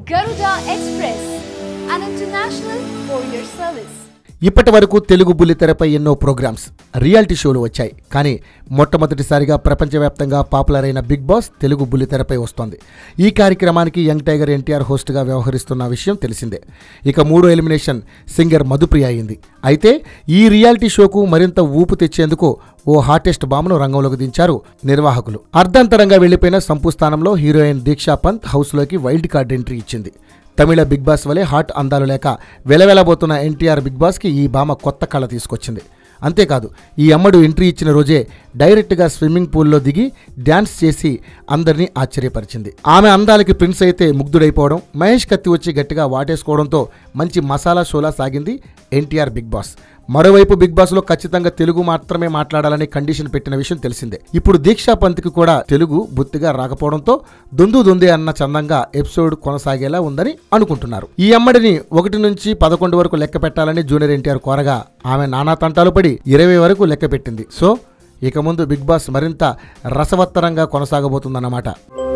Garuda Express, an international courier service. ఇప్పటి వరకు తెలుగు బుల్లితెరపై ఎన్నో ప్రోగ్రామ్స్ రియాలిటీ షోలు వచ్చాయి కానీ మొట్టమొదటిసారిగా ప్రపంచవ్యాప్తంగా పాపులర్ అయిన బిగ్ బాస్ తెలుగు బుల్లితెరపై వస్తోంది ఈ కార్యక్రమానికి యంగ్ టైగర్ ఎన్టీఆర్ హోస్ట్గా వ్యవహరిస్తున్న విషయం తెలిసిందే ఇక మూడో ఎలిమినేషన్ సింగర్ మధుప్రియ అయింది అయితే ఈ రియాలిటీ షోకు మరింత ఊపు తెచ్చేందుకు ఓ హాటెస్ట్ బాంబును రంగంలోకి దించారు నిర్వాహకులు అర్ధాంతరంగా వెళ్లిపోయిన సంపు స్థానంలో హీరోయిన్ దీక్షా పంత్ హౌస్లోకి వైల్డ్ కార్డ్ ఎంట్రీ ఇచ్చింది తమిళ బిగ్ బాస్ వలె హాట్ అందాలు లేక వెలవెలబోతున్న ఎన్టీఆర్ బిగ్ బాస్కి ఈ భామ కొత్త కళ తీసుకొచ్చింది అంతేకాదు ఈ అమ్మడు ఎంట్రీ ఇచ్చిన రోజే డైరెక్ట్గా స్విమ్మింగ్ పూల్లో దిగి డ్యాన్స్ చేసి అందరినీ ఆశ్చర్యపరిచింది ఆమె అందాలకి ప్రిన్స్ అయితే ముగ్ధుడైపోవడం మహేష్ కత్తి వచ్చి గట్టిగా వాటేసుకోవడంతో మంచి మసాలా షోలా సాగింది ఎన్టీఆర్ బిగ్ బాస్ మరోవైపు బిగ్ బాస్ లో ఖచ్చితంగా తెలుగు మాత్రమే మాట్లాడాలని కండిషన్ పెట్టిన విషయం తెలిసిందే ఇప్పుడు దీక్షా పంత్కి కూడా తెలుగు బొత్తిగా రాకపోవడంతో దొందు దొందే అన్న చందంగా ఎపిసోడ్ కొనసాగేలా ఉందని అనుకుంటున్నారు ఈ అమ్మడిని ఒకటి నుంచి పదకొండు వరకు లెక్క పెట్టాలని జూనియర్ ఎన్టీఆర్ కోరగా ఆమె నానా తంటాలు పడి ఇరవై వరకు లెక్క పెట్టింది సో ఇక ముందు బిగ్ బాస్ మరింత రసవత్తరంగా కొనసాగబోతుందన్నమాట